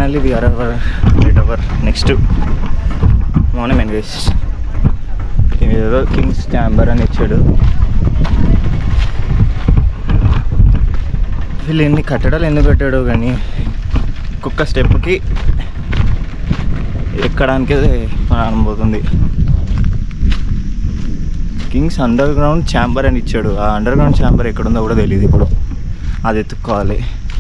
Finally we are our at our next monument guys ఏదో kings chamber అని ఇచ్చాడు వీళ్ళు ఎన్ని కట్టడాలు ఎందుకు కట్టాడు కానీ ఒక్కొక్క స్టెప్కి ఎక్కడానికి ప్రాణం పోతుంది కింగ్స్ అండర్ గ్రౌండ్ ఛాంబర్ అని ఇచ్చాడు ఆ అండర్ గ్రౌండ్ ఛాంబర్ ఎక్కడుందో కూడా తెలియదు ఇప్పుడు అది ఎత్తుక్కోవాలి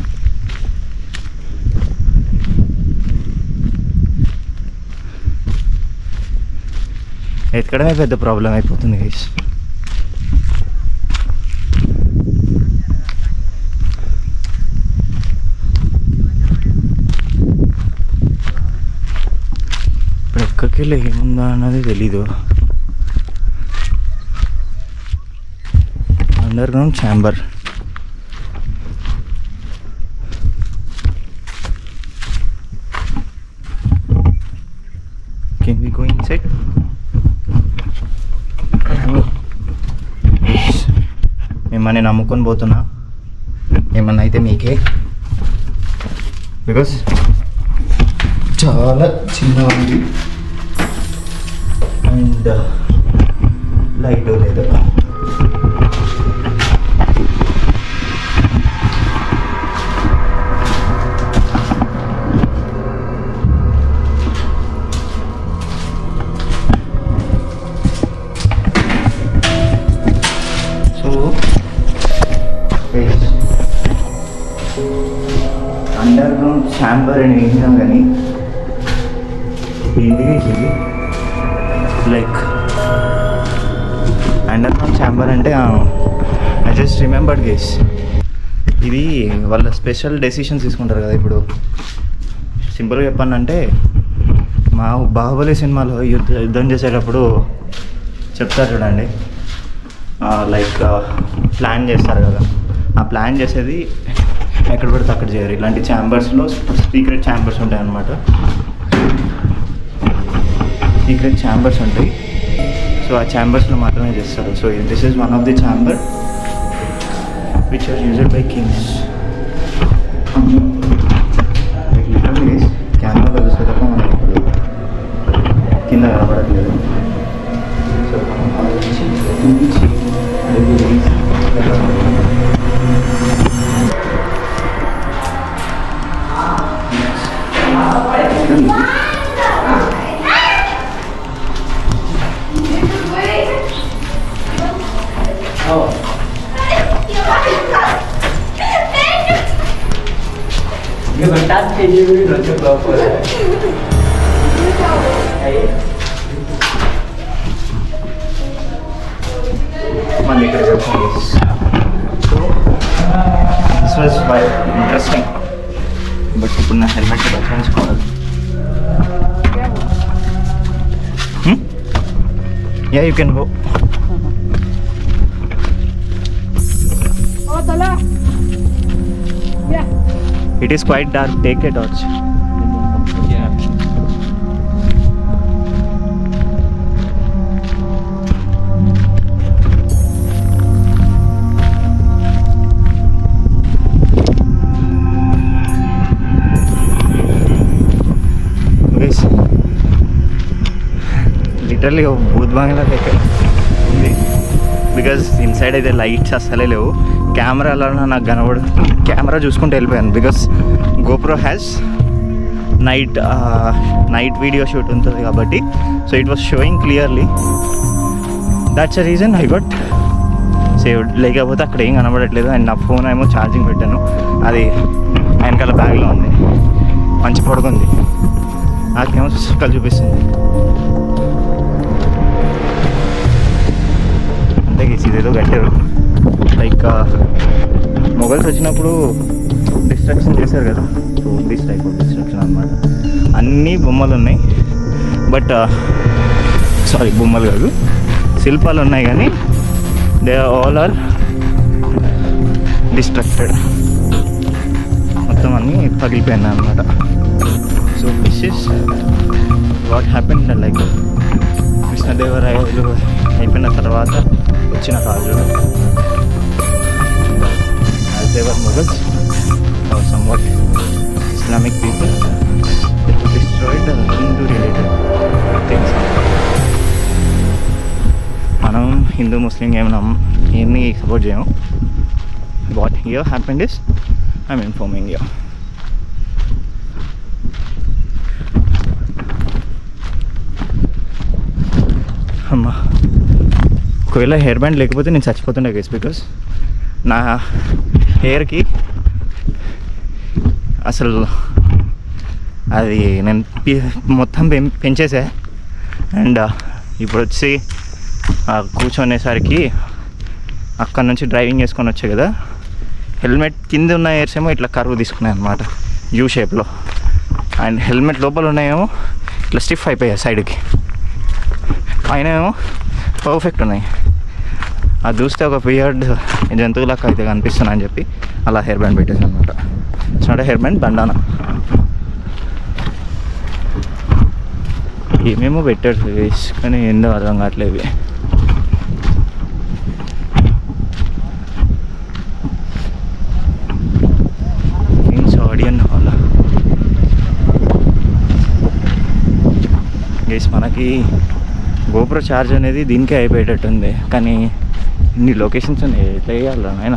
ఎక్కడమే పెద్ద ప్రాబ్లం అయిపోతుంది గైస్ ఇప్పుడు ఎక్కడికి వెళ్ళి ఏముందా అన్నది తెలీదు underground chamber can we go inside మిమ్మల్ని నమ్ముకొని పోతున్నా ఏమన్నా అయితే మీకే బికాస్ చాలా చిన్నగా ఉంది అండ్ లైట్ లేదు సో అండర్ గ్రౌండ్ ఛాంబర్ అని వేసినాం కానీ ఏంటిగా ఇది లైక్ అండర్ గ్రౌండ్ ఛాంబర్ అంటే ఐ జస్ట్ రిమెంబర్డ్ గేస్ ఇది వాళ్ళ స్పెషల్ డెసిషన్స్ తీసుకుంటారు కదా ఇప్పుడు సింపుల్గా చెప్పానంటే మా బాహుబలి సినిమాలో యుద్ధ యుద్ధం చేసేటప్పుడు చెప్తారు చూడండి లైక్ ప్లాన్ చేస్తారు కదా ఆ ప్లాన్ చేసేది ఎక్కడ పడితే అక్కడ చేయరు ఇలాంటి ఛాంబర్స్లో సీక్రెట్ ఛాంబర్స్ ఉంటాయి అన్నమాట సీక్రెట్ ఛాంబర్స్ ఉంటాయి సో ఆ ఛాంబర్స్లో మాత్రమే చేస్తారు so this is one of the chamber which are used by kings కెమెరాలో చూస్తే తప్ప మనకి ఇప్పుడు కింద కనబడట్లేదు సో మనం ఆలోచించి ఊహించి అడిగి వేసి Levantar pedido e não te bloco. Aí. మన దగ్గర so this was by interesting but ఇప్పుడు నా హెల్మెట్ రక్షించుకోవాలి yeah you can go Oh, tá lá. Yeah. It is quite dark take a torch Yeah. Guys literally భూత్ బంగ్లా దగ్గర ఉంది because inside అయితే లైట్స్ అస్సలే లేవు కెమెరాలో నాకు కనబడు కెమెరా చూసుకుంటూ వెళ్ళిపోయాను because GoPro has night night video shoot ఉంటుంది కాబట్టి so it was showing clearly that's a reason I got saved లేకపోతే అక్కడ ఏం కనబడట్లేదు అండ్ నా ఫోన్ ఏమో ఛార్జింగ్ పెట్టాను అది వెనకాల బ్యాగ్లో ఉంది మంచి పడుకుంది నాకేమో సుక్కలు చూపిస్తుంది అంతే గీసి ఇదేదో కట్టారు లైక్ మొగల్స్ వచ్చినప్పుడు డిస్ట్రక్షన్ చేశారు కదా so this type of destruction అనమాట అన్నీ బొమ్మలు ఉన్నాయి బట్ సారీ బొమ్మలు కాదు శిల్పాలు ఉన్నాయి కానీ దే ఆల్ ఆర్ డిస్ట్రక్టెడ్ మొత్తం అన్నీ పగిలిపోయినాయి అనమాట so this is what happen like Krishnadevarayalu అయిపోయిన తర్వాత వచ్చిన రాజులు as they were Mughals some what Islamic people destroyed Hindu related things మనం హిందూ ముస్లిం ఏం నమ్ ఏమీ సపోర్ట్ చేయము what here happened is I'm informing you అమ్మా ఒకవేళ హెయిర్ బ్యాండ్ లేకపోతే నేను చచ్చిపోతుండే గైస్ బికాస్ నా హెయిర్కి అసలు అది నేను పి- మొత్తం పెం పెంచేసా అండ్ ఇప్పుడు వచ్చి ఆ కూర్చొనేసరికి అక్కడ నుంచి డ్రైవింగ్ చేసుకొని వచ్చా కదా హెల్మెట్ కింద ఉన్న ఎయిర్స్ ఏమో ఇట్లా కరువు తీసుకున్నాయి అనమాట యూ షేప్లో అండ్ హెల్మెట్ లోపల ఉన్నాయేమో ఇట్లా స్టిఫ్ అయిపోయాయి సైడ్కి పైన ఏమో పర్ఫెక్ట్ ఉన్నాయి అది చూస్తే ఒక బియర్డ్ జంతువులకు అయితే కనిపిస్తున్నా అని చెప్పి అలా హెయిర్ బ్యాండ్ పెట్టేసాను అనమాట it's not hair band bandana ఏమేమో పెట్టాడు సురేష్ కానీ ఏందో అర్థం కావట్లేదు ఇవి. మీన్స్ ఆడియన్ హాల్ గైస్ మనకి గోప్రో ఛార్జ్ అనేది దీనికే అయిపోయేటట్టుంది కానీ ఇన్ని లొకేషన్స్ ఉన్నాయి ఎట్లా వేయాలి ఆయన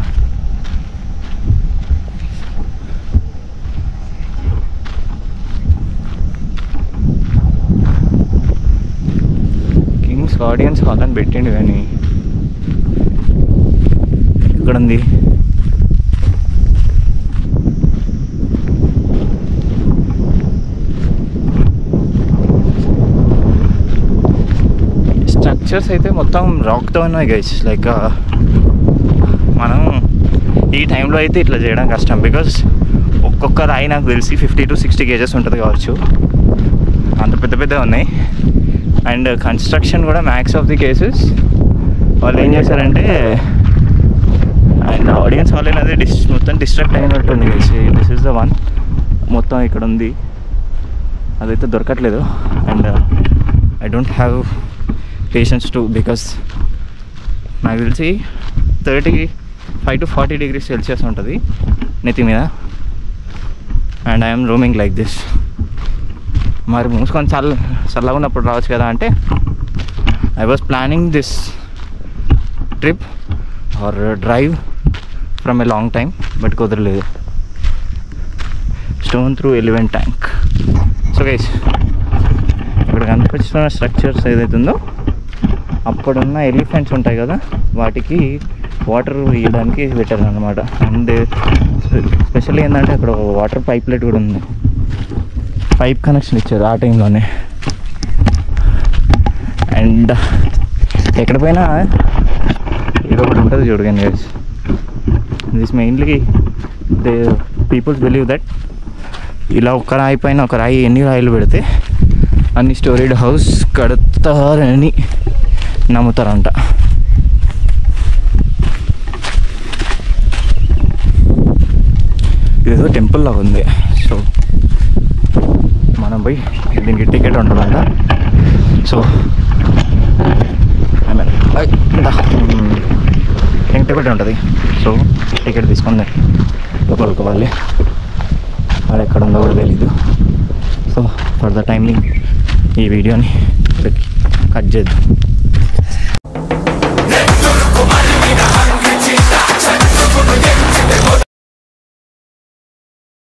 కింగ్స్ ఆడియన్స్ హాల్ అని పెట్టిండు కానీ ఎక్కడ ఉంది స్ట్రక్చర్స్ అయితే మొత్తం రాక్తో ఉన్నాయి గైస్ లైక్ మనం ఈ టైంలో అయితే ఇట్లా చేయడం కష్టం బికాస్ ఒక్కొక్క రాయి నాకు తెలిసి ఫిఫ్టీ టు సిక్స్టీ కేజెస్ ఉంటుంది కావచ్చు అంత పెద్ద పెద్ద ఉన్నాయి అండ్ కన్స్ట్రక్షన్ కూడా మ్యాక్స్ ఆఫ్ ది కేసెస్ వాళ్ళు ఏం చేశారంటే అండ్ ఆడియన్స్ హాల్ అనేది డిస్ మొత్తం డిస్ట్రాక్ట్ అయినట్టుంది guys this is the one మొత్తం ఇక్కడ ఉంది అదైతే దొరకట్లేదు and I don't have patience to because నాకు తెలిసి thirty five to forty degrees Celsius ఉంటుంది నెత్తి మీద and I'm roaming like this మరి మూసుకొని చల్ల చల్లగా ఉన్నప్పుడు రావచ్చు కదా అంటే I was planning this trip or drive from a long time but కుదరలేదు stone through elephant tank so guys ఇక్కడ కనిపిస్తున్న స్ట్రక్చర్స్ ఏదైతే ఉందో అప్పుడున్న ఎలిఫెంట్స్ ఉంటాయి కదా వాటికి వాటర్ ఇవ్వడానికి పెట్టారు అనమాట అండ్ స్పెషల్ ఏంటంటే అక్కడ ఒక వాటర్ పైప్ లైట్ కూడా ఉంది పైప్ కనెక్షన్ ఇచ్చారు ఆ టైంలోనే అండ్ ఎక్కడ పోయినా ఏదో ఒకటి ఉంటుంది చూడగానే guys this mainly they peoples believe that ఇలా ఒక రాయి పైన ఒక రాయి ఎన్ని రాయిలు పెడితే అన్ని స్టోరీడ్ హౌస్ కడతారని నమ్ముతారంట ఇదేదో టెంపుల్ లాగా ఉంది సో మనం పోయి దీనికి టికెట్ ఉంటుందంట సో ఐ మీన్ దీనికి టికెట్ ఉంటుంది సో టికెట్ తీసుకుంది లోపలికి పోవాలి అది ఎక్కడ ఉందో కూడా తెలీదు సో ఫర్ ద టైమింగ్ ఈ వీడియోని కట్ చేద్దాం